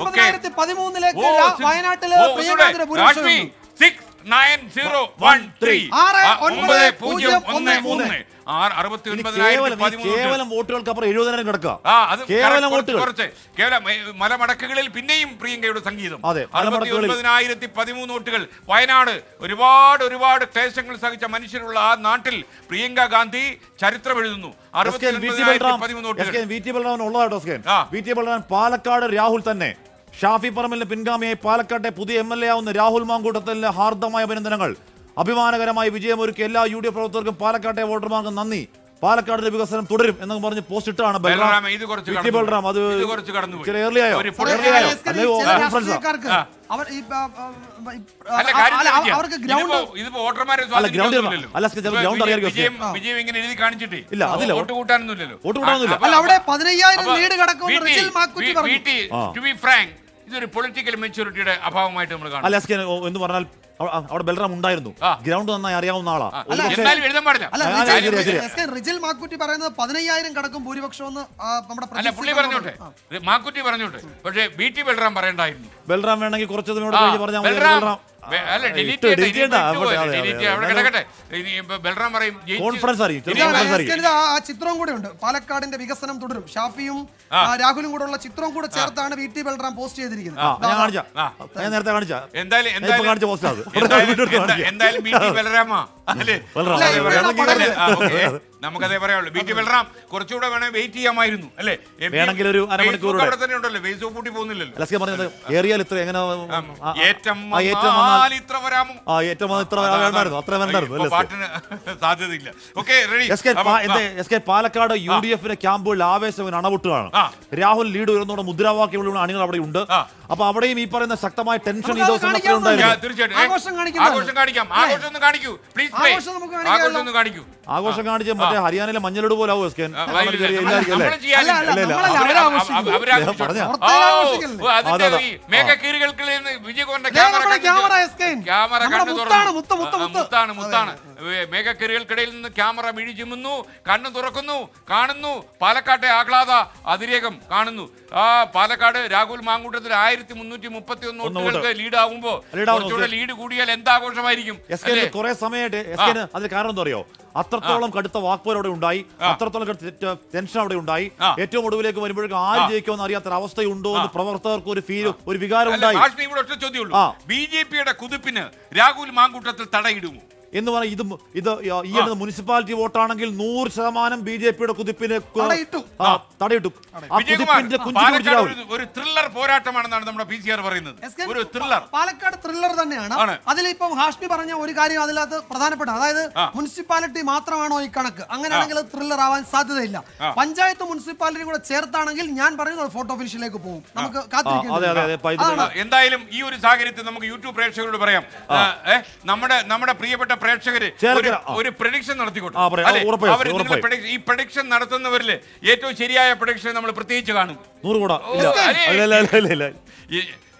ഒൻപതിനായിരത്തി പതിമൂന്നിലേക്ക് ഓ, രാ- six- വയനാട്ടില് ഓ, പ്രിയങ്കാന്തിന്റെ ഒന്നുകൂടെ. ഭൂരിപക്ഷം രാഷ്ട്രീയ വന്നു. six nine zero one three. ആറ് ആ, ഒൻപത് ഒമ്പത് പൂജ്യം പൂജ്യം ഒന്ന് ഒന്ന് മൂന്ന് ആറ് അറുപത്തി ഇനി ഒൻപതിനായിരത്തി കേവലം ഈ പതിമൂന്ന് കേവലം വോട്ടുകൾക്ക് അപ്പുറം എഴുപതിനായിരം കിടക്കുക ആ അത് കേവലം കുറച്ച് വോട്ടുകൾ കുറച്ച് കേവലം ഏ, മലമടക്കുകളിൽ പിന്നെയും പ്രിയങ്കയുടെ സംഗീതം അതെ, അറുപത്തി മലമടക്കുകളിൽ. ഒൻപതിനായിരത്തി പതിമൂന്ന് വോട്ടുകൾ വയനാട് ഒരുപാട് ഒരുപാട് ക്ലേശങ്ങൾ സഹിച്ച മനുഷ്യരുള്ള ആ നാട്ടിൽ പ്രിയങ്ക ഗാന്ധി ചരിത്രം എഴുതുന്നു എസ് കെ വി ടി അറുപത്തി ബൽറാം പതിമൂന്ന് എസ് വോട്ടുകൾ കെ വി ടി ബൽറാമിന് ഉള്ളതാട്ടോ എസ് കെ ആ. വി ടി ബൽറാം പാലക്കാട് രാഹുൽ തന്നെ ഷാഫി പറമ്പലിന് പിൻഗാമിയായി പാലക്കാട്ടെ പുതിയ എം എൽ എ ആവുന്ന രാഹുൽ മാങ്കൂട്ടത്തിന് ഹാർദമായ അഭിനന്ദനങ്ങൾ അഭിമാനകരമായ വിജയമൊരുക്കിയ എല്ലാ യു ഡി എഫ് പ്രവർത്തകർക്കും പാലക്കാട്ടെ വോട്ടർമാർക്ക് നന്ദി പാലക്കാടിന്റെ വികസനം തുടരും എന്നൊക്കെ പറഞ്ഞ് പോസ്റ്റ് ഇട്ടാണ് ബൽറാം ബൽറാം ഇത് കുറച്ച് വി ടി കടന്നുപോയി. ബൽറാം അത് ഇത് കുറച്ച് കടന്നുപോയി. ഇച്ചിരി early ആയോ ഒരു അതെ, പൊളിറ്റിക്കൽ Early ആയോ? എസ് കെ, ഈ അല്ലെങ്കിൽ ചില conference ആ? രാഷ്ട്രീയക്കാർക്ക് ആ. അവർ ഈ, ആ, ആ, ഈ, അല്ല ആ, കാര്യം അല്ല, ചോദിക്കാം. അവർക്ക് ഗ്രൗണ്ട് ഇതിപ്പോ- ഇതിപ്പോ വോട്ടർമാരെ ground സ്വാധീനിക്കാനൊന്നുമില്ലല്ലോ. അല്ല, ചിലപ്പോൾ ഇപ്പൊ ground വിജയം- അറിയാമായിരിക്കും, വിജയം ആ. വിജയം ഇങ്ങനെ എഴുതി കാണിച്ചിട്ടേ ഇല്ല, അതില്ല. വോട്ട് കൂട്ടാനൊന്നുമില്ലല്ലോ വോട്ട് കൂട്ടാനൊന്നുമില്ല. അപ്പൊ- അല്ല അവിടെ പതിനയ്യായിരം അപ്പൊ ലീഡ് കിടക്കുമെന്ന് വീട്ടി- റിജിൽ മാക്കുറ്റി വീ- പറഞ്ഞു വീട്ടി, ആ. to be frank, ഇതൊരു പൊളിറ്റിക്കൽ മെച്ചൂരിറ്റിയുടെ അഭാവമായിട്ട് നമ്മൾ കാണും അല്ല എസ് കെ എന്ന് പറഞ്ഞാൽ അവ- അവിടെ ബൽറാം ഉണ്ടായിരുന്നു ആ. ഗ്രൗണ്ട് നന്നായി അറിയാവുന്ന ആളാ ആ, ഒരു പക്ഷേ- എന്നാലും എഴുതാൻ പാടില്ല അല്ല ആ, റിജിൽ- ശരിയാ, ശരിയാ. എസ് കെ റിജിൽ മാക്കുറ്റി പറയുന്നത് പതിനയ്യായിരം കടക്കും ഭൂരിപക്ഷം എന്ന് ആ, നമ്മുടെ അല്ല പ്രജിത് പുള്ളി സിംഗ് പറഞ്ഞോട്ടെ ആ. മാക്കുറ്റി പറഞ്ഞോട്ടെ പക്ഷേ ബി ടി ബൽറാം പറയണ്ടായിരുന്നു ബൽറാം വേണമെങ്കിൽ കുറച്ച് ദിവസം ആ, കഴിഞ്ഞ് പറഞ്ഞാൽ മതി ബൽറാം ബൽറാം വെ- അല്ല ആ, ഡിലീറ്റ് ഇട്ട് ചെയ്യട്ടെ, delete ചെയ്യണ്ട. ഇനി ഇട്ട് അവിടെ, പോയി, അതെ, delete അതെ, ചെയ്യാം. അവിടെ അതെ. കിടക്കട്ടെ ഇനി ഇപ്പൊ ബൽറാം പറയും ജയിച്ച് കോൺഫറൻസ് അറിയും. ഇനി ചെറിയ ഇതാണ് കോൺഫറൻസ് എസ് കെ, ഇത് ആ ആ ചിത്രം കൂടെ ഉണ്ട് പാലക്കാടിന്റെ വികസനം തുടരും ഷാഫിയും ആ, രാഹുലും കൂടെ ഉള്ള ചിത്രം കൂടെ ചേർത്താണ് വി ടി ബൽറാം പോസ്റ്റ് ചെയ്തിരിക്കുന്നത് ആ, ഞാൻ കാണിച്ച ആ. ഞാൻ നേരത്തെ കാണിച്ച എന്തായാലും ഞാൻ ഇപ്പൊ എന്തായാലും കാണിച്ച പോസ്റ്റ് അത് എന്തായാലും- വീഡിയോ എടുത്ത് എന്താ- കാണിക്കാം. എന്തായാലും ബി ടി ബലരാമ അല്ലേ ബലറാം, അല്ല, അതെ, ഇവിടെ വേണമെങ്കിൽ പടം- കാണിക്കാം. ആ, ഓക്കേ. നമുക്കതേ പറയാനുള്ളൂ ബി ടി ബലറാം കുറച്ചുകൂടെ വേണേ വെയിറ്റ് ചെയ്യാമായിരുന്നു അല്ലേ വേണമെങ്കിൽ ഒരു അരമണിക്കൂർ ഫേസ്ബുക്ക് കൂടെ. അവിടെ തന്നെ ഉണ്ടല്ലോ ഫേസ്ബുക്ക് കൂട്ടി പോകുന്നില്ലല്ലോ അലസ്ക പറഞ്ഞത് ഏറിയാൽ ഇത്ര എങ്ങനെ ആ, ആ, ഏറ്റം ആ, ഏറ്റം വന്നാൽ വന്നാൽ ഇത്ര വരാമോ ആ ഏറ്റവും വന്നാൽ ഇത്ര വേണ്ടായിരുന്നു അത്ര വേണ്ടായിരുന്നു ഇപ്പൊ അല്ലേ എസ് കെ? പാട്ടിന് സാധ്യതയില്ല ഓക്കെ റെഡി എസ് കെ പാ- എന്ത് S K Palakkad U D എഫിന്റെ ക്യാമ്പുകളിൽ ആവേശം അണപൊട്ടുകയാണ് ആ. രാഹുൽ ലീഡ് ഉയർന്നോടെ മുദ്രാവാക്യമുള്ള അണികൾ അവിടെ ഉണ്ട് ആ. അപ്പൊ അവിടെയും ഈ പറയുന്ന ശക്തമായ ടെൻഷൻ ഈ നമുക്കത് ദിവസം കാണിക്കാവുന്നതല്ലേ? ഉണ്ടായിരുന്നു തീർച്ചയായിട്ടും ഏ, ആഘോഷം കാണിക്കുന്നതാണ്. ആഘോഷം കാണിക്കാം അല്ലേ? ആഘോഷം ഒന്ന് കാണിക്കൂ പ്ലീസ് ആഘോഷം നമുക്ക് കാണിക്കാമല്ലോ. ആഘോഷം ഒന്ന് കാണിക്കൂ ആഘോഷം കാണിച്ച് മറ്റേ ഹരിയാനയിലെ മഞ്ഞളോട് പോലെ ആവും എസ് കെ ആ, നമ്മൾ ഇല്ല, ചെറിയ നമ്മള് ഇല്ലായിരിക്കും അല്ലേ നമ്മള് ചെയ്യാനില്ല. അല്ല, അല്ല, ഇല്ല, ഇല്ല. നമ്മളല്ല, അവര് അവരാ അവ- ആഘോഷിക്കുന്നത്. അവര് ആഘോഷിച്ചോട്ടെ. പറഞ്ഞോ. ഓ, പുറത്തേക്ക് ആഘോഷിക്കല്ലേ? ഓ, അതിന്റെ അതെ, അതെ. ഈ മേഘക്കീറുകൾക്കിടയിൽ നിന്ന് വിജയകുമാറിന്റെ ദേ ക്യാമറ നമ്മുടെ കണ്ണ് ക്യാമറ തുറന്നു. S K. ക്യാമറ നമ്മുടെ കണ്ണ് മുത്താണ്, തുറന്നു. മുത്ത്, മുത്ത്, ആ, മുത്ത്. മുത്താണ് മുത്താണ് ഏ, മേഘക്കിറികൾക്കിടയിൽ നിന്ന് ക്യാമറ മിഴി ചിമ്മുന്നു കണ്ണ് തുറക്കുന്നു കാണുന്നു പാലക്കാട്ടെ ആഹ്ലാദ അതിരേകം കാണുന്നു ആ പാലക്കാട് രാഹുൽ മാങ്കൂട്ടത്തിൽ ആയിരത്തി മുന്നൂറ്റി മുപ്പത്തി ഒന്ന് ഒന്ന് വോട്ടുകൾക്ക് ലീഡ് ആകുമ്പോ Lead ആവുന്നു, കുറച്ചുകൂടെ ഓക്കേ. ലീഡ് കൂടിയാൽ എന്താഘോഷമായിരിക്കും എസ് കെ അല്ലേ? കുറെ സമയമായിട്ട് എസ് കെ അതിന് കാരണം എന്താ അറിയോ അത്രത്തോളം കടുത്ത വാക്പോർ അവിടെ ഉണ്ടായി അത്രത്തോളം കടുത്ത ടെൻഷൻ അവിടെ ഉണ്ടായി ആ. ഏറ്റവും ഒടുവിലേക്ക് വരുമ്പോഴേക്കും ആര് ആ. ജയിക്കുമെന്ന് അറിയാത്ത അവസ്ഥയുണ്ടോ എന്ന് ആ. പ്രവർത്തകർക്ക് ഒരു ഫീൽ ഒരു വികാരം അല്ല, ഉണ്ടായി ഹാഷ്മി ഇവിടെ ഒറ്റ ചോദ്യമുള്ളൂ ആ. ബി ജെ പിയുടെ കുതിപ്പിന് രാഹുൽ മാങ്കൂട്ടത്തിൽ തടയിടുമോ എന്ന് പറഞ്ഞാൽ ഇത് ഇത് ഈ അടുത്ത മുനിസിപ്പാലിറ്റി വോട്ടാണെങ്കിൽ നൂറ് ശതമാനം ബി ജെ പിയുടെ കുതിപ്പിന് കു- തടയിട്ടു. ആ, തടയിട്ടു ആ വിജയകുമാർ കുതിപ്പിന്റെ കുഞ്ചു കുടിച്ച് പാലക്കാട് രാഹുൽ ഒരു- ഒരു ത്രില്ലർ പോരാട്ടമാണെന്നാണ് നമ്മുടെ പി സി ആർ പറയുന്നത് എസ് കെ, ഒരു ത്രില്ലർ പാലക്കാട് ത്രില്ലർ തന്നെയാണ് ആണ്. അതിലിപ്പം ഹാഷ്മി പറഞ്ഞ ഒരു കാര്യം അതിനകത്ത് പ്രധാനപ്പെട്ട അതായത് ആ. മുനിസിപ്പാലിറ്റി മാത്രമാണോ ഈ കണക്ക് അങ്ങനെയാണെങ്കിൽ അത് ത്രില്ലർ ആവാൻ സാധ്യതയില്ല ആ. പഞ്ചായത്ത് മുനിസിപ്പാലിറ്റി കൂടെ ചേർത്താണെങ്കിൽ ഞാൻ പറയുന്നത് ഫോട്ടോ ഫിനിഷിലേക്ക് പോകും നമുക്ക് ആ, അതെ അതെ അതെ ഇപ്പൊ ഇത് അതാണ്. എന്തായാലും ഈ ഒരു സാഹചര്യത്തിൽ നമുക്ക് യൂട്യൂബ് പ്രേക്ഷകരോട് പറയാം ആ, ഏ, നമ്മുടെ നമ്മുടെ പ്രിയപ്പെട്ട പ്രേക്ഷകര് ചേർക്കര, ഒരു- ആ. ഒരു പ്രഡിക്ഷൻ നടത്തിക്കോട്ടെ ആ, പറയാം. അല്ലേ? ഉറപ്പായും, അവര് നിങ്ങൾ ഉറപ്പായും. prediction- ഈ പ്രഡിക്ഷൻ നടത്തുന്നവരില് ഏറ്റവും ശരിയായ പ്രഡിക്ഷൻ നമ്മൾ പ്രത്യേകിച്ച് കാണും നൂറ് കൂടാ ഓ, ഇല്ല അതെ. ഇല്ല ഇല്ല ഇല്ല ഇല്ല ഈ-